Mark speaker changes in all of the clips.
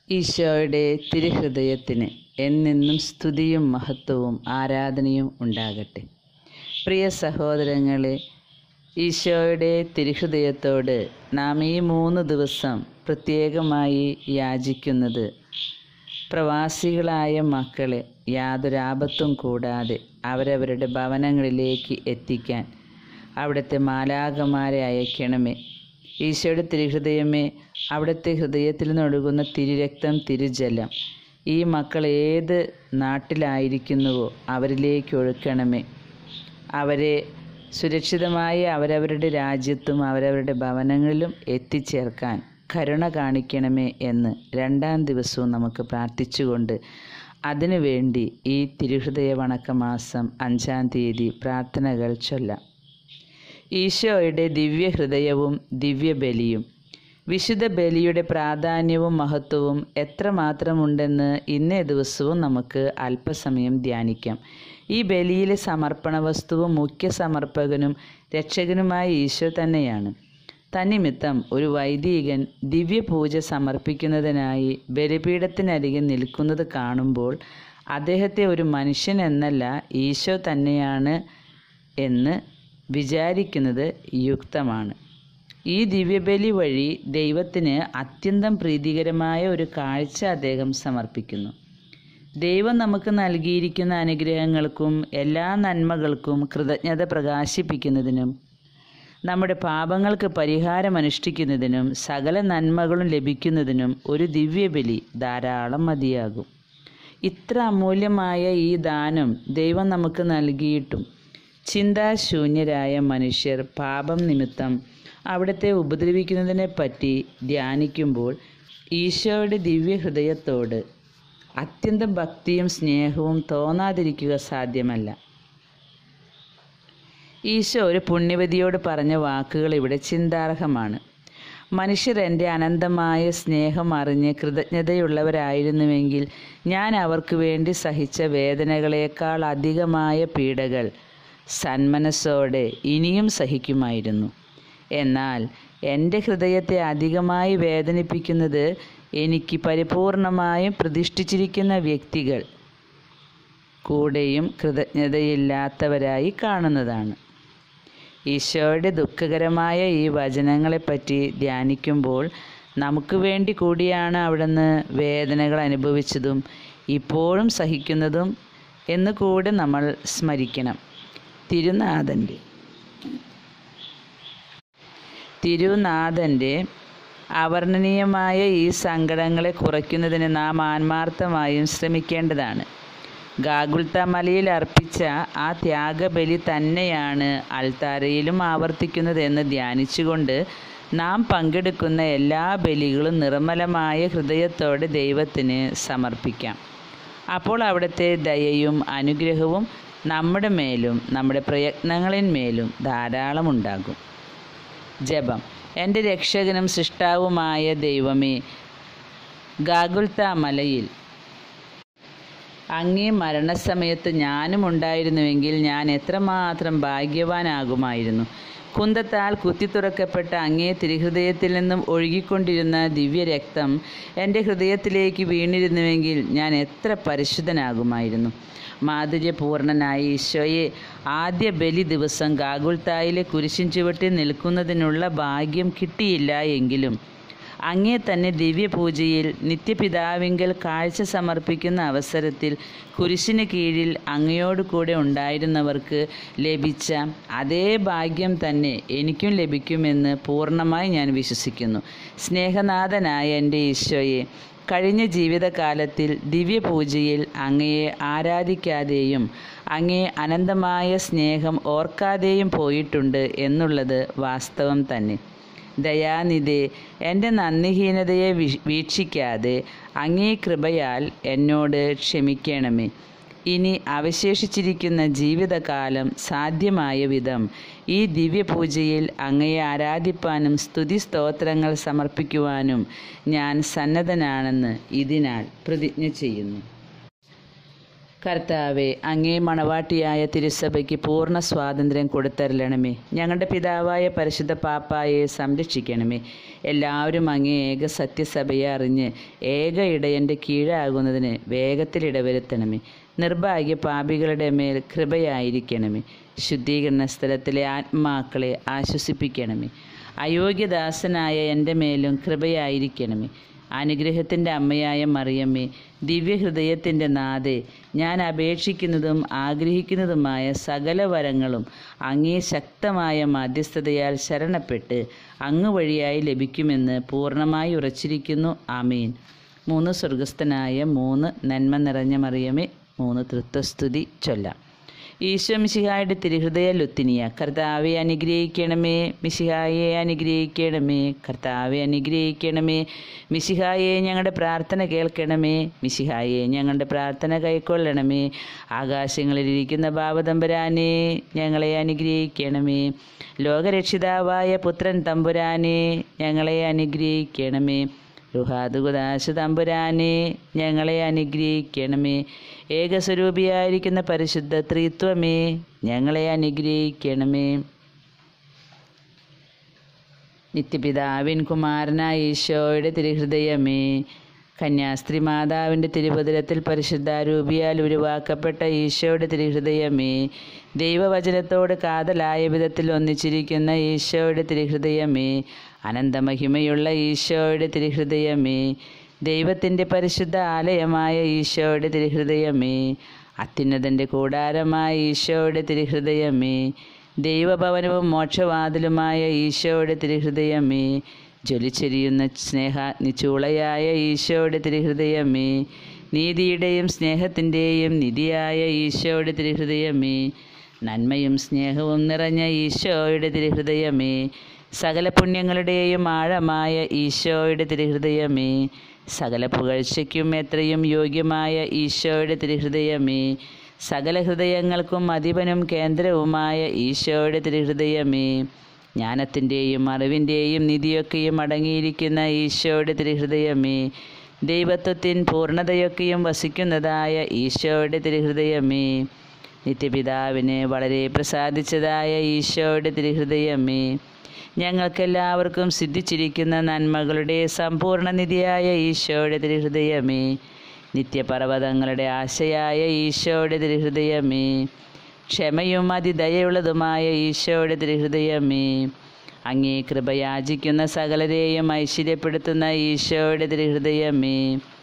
Speaker 1: ഈശോയുടെ തിരുഹൃദയത്തിന് എന്നെന്നും സ്തുതിയും മഹത്വവും ആരാധനയും ഉണ്ടാകട്ടെ പ്രിയ സഹോദരങ്ങളെ ഈശോയുടെ തിരുഹൃദയത്തോട് നാം ഈ മൂന്ന് ദിവസം പ്രത്യേകമായി യാചിക്കുന്നത് പ്രവാസികളായ മക്കളെ യാതൊരാപത്തും കൂടാതെ അവരവരുടെ ഭവനങ്ങളിലേക്ക് എത്തിക്കാൻ അവിടുത്തെ മാലാകമാരെ അയക്കണമേ ഈശോയുടെ തിരുഹൃദയമേ അവിടുത്തെ ഹൃദയത്തിൽ നിന്നൊഴുകുന്ന തിരുരക്തം തിരുജലം ഈ മക്കൾ ഏത് നാട്ടിലായിരിക്കുന്നുവോ അവരിലേക്ക് ഒഴുക്കണമേ അവരെ സുരക്ഷിതമായി അവരവരുടെ രാജ്യത്തും അവരവരുടെ ഭവനങ്ങളിലും എത്തിച്ചേർക്കാൻ കരുണ കാണിക്കണമേ എന്ന് രണ്ടാം ദിവസവും നമുക്ക് പ്രാർത്ഥിച്ചുകൊണ്ട് അതിനുവേണ്ടി ഈ തിരുഹൃദയ വണക്കമാസം അഞ്ചാം തീയതി പ്രാർത്ഥനകൾ ചൊല്ലാം ഈശോയുടെ ദിവ്യഹൃദയവും ദിവ്യബലിയും വിശുദ്ധ ബലിയുടെ പ്രാധാന്യവും മഹത്വവും എത്രമാത്രമുണ്ടെന്ന് ഇന്നേ ദിവസവും നമുക്ക് അല്പസമയം ധ്യാനിക്കാം ഈ ബലിയിലെ സമർപ്പണ വസ്തുവും മുഖ്യ സമർപ്പകനും രക്ഷകനുമായ ഈശോ തന്നെയാണ് തന്നിമിത്തം ഒരു വൈദികൻ ദിവ്യപൂജ സമർപ്പിക്കുന്നതിനായി ബലിപീഠത്തിനരികെ നിൽക്കുന്നത് കാണുമ്പോൾ അദ്ദേഹത്തെ ഒരു മനുഷ്യൻ എന്നല്ല ഈശോ തന്നെയാണ് എന്ന് വിചാരിക്കുന്നത് യുക്തമാണ് ഈ ദിവ്യബലി വഴി ദൈവത്തിന് അത്യന്തം പ്രീതികരമായ ഒരു കാഴ്ച അദ്ദേഹം സമർപ്പിക്കുന്നു ദൈവം നമുക്ക് നൽകിയിരിക്കുന്ന അനുഗ്രഹങ്ങൾക്കും എല്ലാ നന്മകൾക്കും കൃതജ്ഞത പ്രകാശിപ്പിക്കുന്നതിനും നമ്മുടെ പാപങ്ങൾക്ക് പരിഹാരം അനുഷ്ഠിക്കുന്നതിനും സകല നന്മകളും ലഭിക്കുന്നതിനും ഒരു ദിവ്യബലി ധാരാളം മതിയാകും ഇത്ര അമൂല്യമായ ഈ ദാനം ദൈവം നമുക്ക് നൽകിയിട്ടും ചിന്താശൂന്യരായ മനുഷ്യർ പാപം നിമിത്തം അവിടുത്തെ ഉപദ്രവിക്കുന്നതിനെ പറ്റി ധ്യാനിക്കുമ്പോൾ ഈശോയുടെ ദിവ്യഹൃദയത്തോട് അത്യന്തം ഭക്തിയും സ്നേഹവും തോന്നാതിരിക്കുക സാധ്യമല്ല ഈശോ ഒരു പുണ്യവതിയോട് പറഞ്ഞ വാക്കുകൾ ഇവിടെ ചിന്താർഹമാണ് മനുഷ്യർ എൻ്റെ അനന്തമായ സ്നേഹം അറിഞ്ഞ് കൃതജ്ഞതയുള്ളവരായിരുന്നുവെങ്കിൽ ഞാൻ അവർക്ക് വേണ്ടി സഹിച്ച വേദനകളേക്കാൾ അധികമായ പീഡകൾ സന്മനസ്സോടെ ഇനിയും സഹിക്കുമായിരുന്നു എന്നാൽ എൻ്റെ ഹൃദയത്തെ അധികമായി വേദനിപ്പിക്കുന്നത് എനിക്ക് പരിപൂർണമായും പ്രതിഷ്ഠിച്ചിരിക്കുന്ന വ്യക്തികൾ കൂടെയും കൃതജ്ഞതയില്ലാത്തവരായി കാണുന്നതാണ് ഈശോയുടെ ദുഃഖകരമായ ഈ വചനങ്ങളെപ്പറ്റി ധ്യാനിക്കുമ്പോൾ നമുക്ക് വേണ്ടി കൂടിയാണ് അവിടുന്ന് വേദനകൾ അനുഭവിച്ചതും ഇപ്പോഴും സഹിക്കുന്നതും എന്ന് കൂടെ നമ്മൾ സ്മരിക്കണം തിരുനാഥൻ്റെ തിരുനാഥൻ്റെ അവർണ്ണനീയമായ ഈ സങ്കടങ്ങളെ കുറയ്ക്കുന്നതിന് നാം ആത്മാർത്ഥമായും ശ്രമിക്കേണ്ടതാണ് ഗാഗുൽത്ത മലയിൽ അർപ്പിച്ച ആ ത്യാഗബലി തന്നെയാണ് അൾത്താരയിലും ആവർത്തിക്കുന്നത് എന്ന് ധ്യാനിച്ചുകൊണ്ട് നാം പങ്കെടുക്കുന്ന എല്ലാ ബലികളും നിർമ്മലമായ ഹൃദയത്തോടെ ദൈവത്തിന് സമർപ്പിക്കാം അപ്പോൾ അവിടുത്തെ ദയയും അനുഗ്രഹവും നമ്മുടെ മേലും നമ്മുടെ പ്രയത്നങ്ങളിന്മേലും ധാരാളം ഉണ്ടാകും ജപം എൻ്റെ രക്ഷകനും സൃഷ്ടാവുമായ ദൈവമേ ഗാഗുൽത്ത മലയിൽ അങ്ങേ മരണസമയത്ത് ഞാനും ഉണ്ടായിരുന്നുവെങ്കിൽ ഞാൻ എത്രമാത്രം ഭാഗ്യവാനാകുമായിരുന്നു കുന്തത്താൽ കുത്തിത്തുറക്കപ്പെട്ട അങ്ങേ തിരുഹൃദയത്തിൽ നിന്നും ഒഴുകിക്കൊണ്ടിരുന്ന ദിവ്യരക്തം എൻ്റെ ഹൃദയത്തിലേക്ക് വീണിരുന്നുവെങ്കിൽ ഞാൻ എത്ര പരിശുദ്ധനാകുമായിരുന്നു മാധുര്യപൂർണനായ ഈശോയെ ആദ്യ ബലി ദിവസം ഗാഗുൽത്തായിലെ കുരിശിൻ ചുവട്ടിൽ നിൽക്കുന്നതിനുള്ള ഭാഗ്യം കിട്ടിയില്ല എങ്കിലും അങ്ങേ തന്നെ ദിവ്യപൂജയിൽ നിത്യപിതാവിങ്കൽ കാഴ്ച സമർപ്പിക്കുന്ന അവസരത്തിൽ കുരിശിന് കീഴിൽ അങ്ങയോട് കൂടെ ഉണ്ടായിരുന്നവർക്ക് ലഭിച്ച അതേ ഭാഗ്യം തന്നെ എനിക്കും ലഭിക്കുമെന്ന് പൂർണ്ണമായി ഞാൻ വിശ്വസിക്കുന്നു സ്നേഹനാഥനായ എൻ്റെ ഈശോയെ കഴിഞ്ഞ ജീവിതകാലത്തിൽ ദിവ്യപൂജയിൽ അങ്ങയെ ആരാധിക്കാതെയും അങ്ങേ അനന്തമായ സ്നേഹം ഓർക്കാതെയും പോയിട്ടുണ്ട് എന്നുള്ളത് വാസ്തവം തന്നെ ദയാനിധെ എൻ്റെ നന്ദിഹീനതയെ വീക്ഷിക്കാതെ അങ്ങേ കൃപയാൽ എന്നോട് ക്ഷമിക്കണമേ ഇനി അവശേഷിച്ചിരിക്കുന്ന ജീവിതകാലം സാധ്യമായ വിധം ഈ ദിവ്യപൂജയിൽ അങ്ങയെ ആരാധിപ്പാനും സ്തുതി സ്തോത്രങ്ങൾ സമർപ്പിക്കുവാനും ഞാൻ സന്നദ്ധനാണെന്ന് ഇതിനാൽ പ്രതിജ്ഞ ചെയ്യുന്നു കർത്താവെ അങ്ങേ മണവാട്ടിയായ തിരുസഭയ്ക്ക് പൂർണ്ണ സ്വാതന്ത്ര്യം കൊടുത്തരലണമേ ഞങ്ങളുടെ പിതാവായ പരിശുദ്ധ പാപ്പായെ സംരക്ഷിക്കണമേ എല്ലാവരും അങ്ങേ ഏക സത്യസഭയെ അറിഞ്ഞ് ഏക ഇടയൻ്റെ കീഴാകുന്നതിന് വേഗത്തിൽ ഇടവരുത്തണമേ നിർഭാഗ്യ പാപികളുടെ മേൽ കൃപയായിരിക്കണമേ ശുദ്ധീകരണ സ്ഥലത്തിലെ ആത്മാക്കളെ ആശ്വസിപ്പിക്കണമേ അയോഗ്യദാസനായ എൻ്റെ മേലും കൃപയായിരിക്കണമേ അനുഗ്രഹത്തിൻ്റെ അമ്മയായ മറിയമ്മേ ദിവ്യഹൃദയത്തിൻ്റെ നാഥേ ഞാൻ അപേക്ഷിക്കുന്നതും ആഗ്രഹിക്കുന്നതുമായ സകല വരങ്ങളും അങ്ങേ ശക്തമായ മധ്യസ്ഥതയാൽ ശരണപ്പെട്ട് അങ്ങ് വഴിയായി ലഭിക്കുമെന്ന് പൂർണ്ണമായി ഉറച്ചിരിക്കുന്നു ആമീൻ മൂന്ന് സ്വർഗസ്ഥനായ മൂന്ന് നന്മ നിറഞ്ഞ മറിയമേ മൂന്ന് തൃത്വസ്തുതി ചൊല്ലാം ഈശോ മിശിഹായുടെ തിരുഹൃദയ ലുത്തിനിയ കർത്താവെ അനുഗ്രഹിക്കണമേ മിശിഹായെ അനുഗ്രഹിക്കണമേ കർത്താവെ അനുഗ്രഹിക്കണമേ മിശിഹായെ ഞങ്ങളുടെ പ്രാർത്ഥന കേൾക്കണമേ മിശിഹായെ ഞങ്ങളുടെ പ്രാർത്ഥന കൈക്കൊള്ളണമേ ആകാശങ്ങളിലിരിക്കുന്ന ബാബതമ്പുരാനെ ഞങ്ങളെ അനുഗ്രഹിക്കണമേ ലോകരക്ഷിതാവായ പുത്രൻ തമ്പുരാനെ ഞങ്ങളെ അനുഗ്രഹിക്കണമേ റുഹാദുകുദാശ തമ്പുരാനെ ഞങ്ങളെ അനുഗ്രഹിക്കണമേ ഏകസ്വരൂപിയായിരിക്കുന്ന പരിശുദ്ധ ത്രിത്വമേ ഞങ്ങളെ അനുഗ്രഹിക്കണമേ നിത്യപിതാവിൻ കുമാരനായ ഈശോയുടെ തിരുഹൃദയമേ കന്യാസ്ത്രീ മാതാവിൻ്റെ തിരുപതിരത്തിൽ പരിശുദ്ധാരൂപിയാൽ ഉരുവാക്കപ്പെട്ട ഈശോയുടെ തിരുഹൃദയമേ ദൈവവചനത്തോട് കാതലായ വിധത്തിൽ ഒന്നിച്ചിരിക്കുന്ന ഈശോയുടെ തിരുഹൃദയമേ അനന്തമഹിമയുള്ള ഈശോയുടെ തിരുഹൃദയമേ ദൈവത്തിൻ്റെ പരിശുദ്ധ ആലയമായ ഈശോയുടെ തിരുഹൃദയമേ അത്യുന്നതൻ്റെ കൂടാരമായ ഈശോയുടെ തിരുഹൃദയമേ ദൈവഭവനവും മോക്ഷവാതിലുമായ ഈശോയുടെ തിരുഹൃദയമേ ജ്വലിച്ചെരിയുന്ന സ്നേഹ നിച്ചൂളയായ ഈശോയുടെ തിരുഹൃദയമേ നീതിയുടെയും സ്നേഹത്തിൻ്റെയും നിധിയായ ഈശോയുടെ തിരുഹൃദയമേ നന്മയും സ്നേഹവും നിറഞ്ഞ ഈശോയുടെ തിരുഹൃദയമേ സകല പുണ്യങ്ങളുടെയും ആഴമായ ഈശോയുടെ തിരുഹൃദയമേ സകല പുകഴ്ചയ്ക്കും എത്രയും യോഗ്യമായ ഈശോയുടെ തിരുഹൃദയമേ സകല ഹൃദയങ്ങൾക്കും അധിപനും കേന്ദ്രവുമായ ഈശോയുടെ തിരുഹൃദയമേ ജ്ഞാനത്തിൻ്റെയും അറിവിൻ്റെയും നിധിയൊക്കെയും അടങ്ങിയിരിക്കുന്ന ഈശോയുടെ തിരുഹൃദയമേ ദൈവത്വത്തിൻ പൂർണ്ണതയൊക്കെയും വസിക്കുന്നതായ ഈശോയുടെ തിരുഹൃദയമേ നിത്യപിതാവിന് വളരെ പ്രസാദിച്ചതായ ഈശോയുടെ തിരുഹൃദയമേ ഞങ്ങൾക്കെല്ലാവർക്കും സിദ്ധിച്ചിരിക്കുന്ന നന്മകളുടെ സമ്പൂർണ്ണ നിധിയായ ഈശോയുടെ തിരുഹൃദയമേ നിത്യപർവ്വതങ്ങളുടെ ആശയായ ഈശോയുടെ തിരുഹൃദയമേ ക്ഷമയും അതിദയുള്ളതുമായ ഈശോയുടെ തിരുഹൃദയമേ അങ്ങേ കൃപ യാചിക്കുന്ന സകലരെയും ഐശ്വര്യപ്പെടുത്തുന്ന ഈശോയുടെ തിരുഹൃദയമേ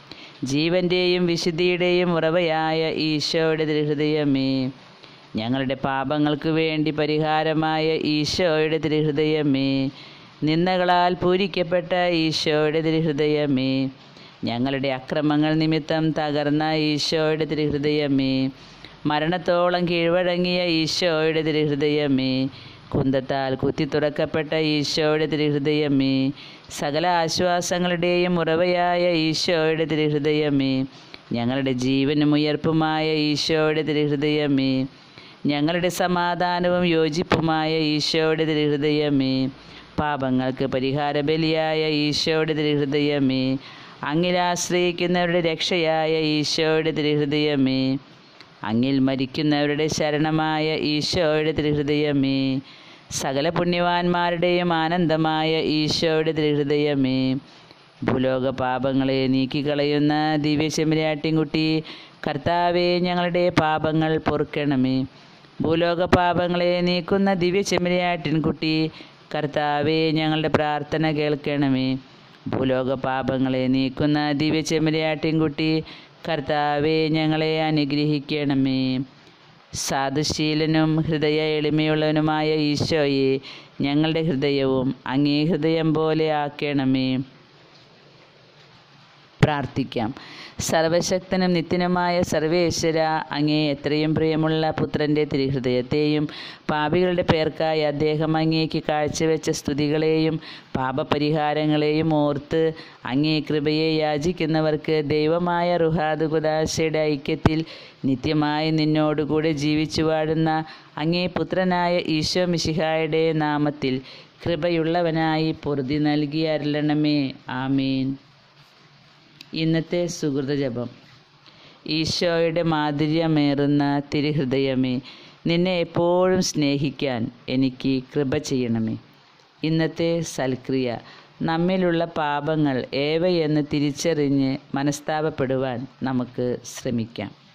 Speaker 1: ജീവൻ്റെയും വിശുദ്ധിയുടെയും ഉറവയായ ഈശോയുടെ തിരുഹൃദയമേ ഞങ്ങളുടെ പാപങ്ങൾക്ക് വേണ്ടി പരിഹാരമായ ഈശോയുടെ തിരുഹൃദയമേ നിന്ദകളാൽ പൂരിക്കപ്പെട്ട ഈശോയുടെ തിരുഹൃദയമേ ഞങ്ങളുടെ അക്രമങ്ങൾ നിമിത്തം തകർന്ന ഈശോയുടെ തിരുഹൃദയമേ മരണത്തോളം കീഴ്വഴങ്ങിയ ഈശോയുടെ തിരുഹൃദയമേ കുന്തത്താൽ കുത്തി തുറക്കപ്പെട്ട ഈശോയുടെ തിരുഹൃദയമേ സകല ആശ്വാസങ്ങളുടെയും ഉറവയായ ഈശോയുടെ തിരുഹൃദയമേ ഞങ്ങളുടെ ജീവനും ഉയർപ്പുമായ ഈശോയുടെ തിരുഹൃദയമേ ഞങ്ങളുടെ സമാധാനവും യോജിപ്പുമായ ഈശോയുടെ തിരുഹൃദയമേ പാപങ്ങൾക്ക് പരിഹാര ബലിയായ ഈശോയുടെ തിരുഹൃദയമേ അങ്ങിലാശ്രയിക്കുന്നവരുടെ രക്ഷയായ ഈശോയുടെ തിരുഹൃദയമേ അങ്ങിൽ മരിക്കുന്നവരുടെ ശരണമായ ഈശോയുടെ തിരുഹൃദയമേ സകല പുണ്യവാന്മാരുടെയും ആനന്ദമായ ഈശോയുടെ തിരുഹൃദയമേ ഭൂലോക പാപങ്ങളെ നീക്കിക്കളയുന്ന ദിവ്യ ചെമ്മരിയാട്ടിൻകുട്ടി കർത്താവെ ഞങ്ങളുടെ പാപങ്ങൾ പൊറുക്കണമേ ഭൂലോക പാപങ്ങളെ നീക്കുന്ന ദിവ്യ ചെമ്മരിയാട്ടിൻകുട്ടി കർത്താവെ ഞങ്ങളുടെ പ്രാർത്ഥന കേൾക്കണമേ ഭൂലോക പാപങ്ങളെ നീക്കുന്ന ദിവ്യ ചെമ്മരിയാട്ടിൻകുട്ടി കർത്താവെ ഞങ്ങളെ അനുഗ്രഹിക്കണമേ സാധുശീലനും ഹൃദയ എളിമയുള്ളവനുമായ ഈശോയെ ഞങ്ങളുടെ ഹൃദയവും അങ്ങേ ഹൃദയം പോലെ ആക്കണമേ പ്രാർത്ഥിക്കാം സർവശക്തനും നിത്യനുമായ സർവേശ്വര അങ്ങേ എത്രയും പ്രിയമുള്ള പുത്രൻ്റെ തിരുഹൃദയത്തെയും പാപികളുടെ പേർക്കായി അദ്ദേഹം അങ്ങേക്ക് കാഴ്ചവെച്ച സ്തുതികളെയും പാപപരിഹാരങ്ങളെയും ഓർത്ത് അങ്ങേ കൃപയെ യാചിക്കുന്നവർക്ക് ദൈവമായ റുഹാദ് കുദാശയുടെ ഐക്യത്തിൽ നിത്യമായി നിന്നോടുകൂടെ ജീവിച്ചു വാഴുന്ന അങ്ങേ പുത്രനായ ഈശോ മിശിഹായുടെ നാമത്തിൽ കൃപയുള്ളവനായി പൊറുതി നൽകി അരുളണമേ ആമീൻ ഇന്നത്തെ സുഹൃത ജപം ഈശോയുടെ മാധുര്യമേറുന്ന തിരുഹൃദയമേ നിന്നെ എപ്പോഴും സ്നേഹിക്കാൻ എനിക്ക് കൃപ ചെയ്യണമേ ഇന്നത്തെ സൽക്രിയ നമ്മിലുള്ള പാപങ്ങൾ ഏവയെന്ന് തിരിച്ചറിഞ്ഞ് മനസ്താപപ്പെടുവാൻ നമുക്ക് ശ്രമിക്കാം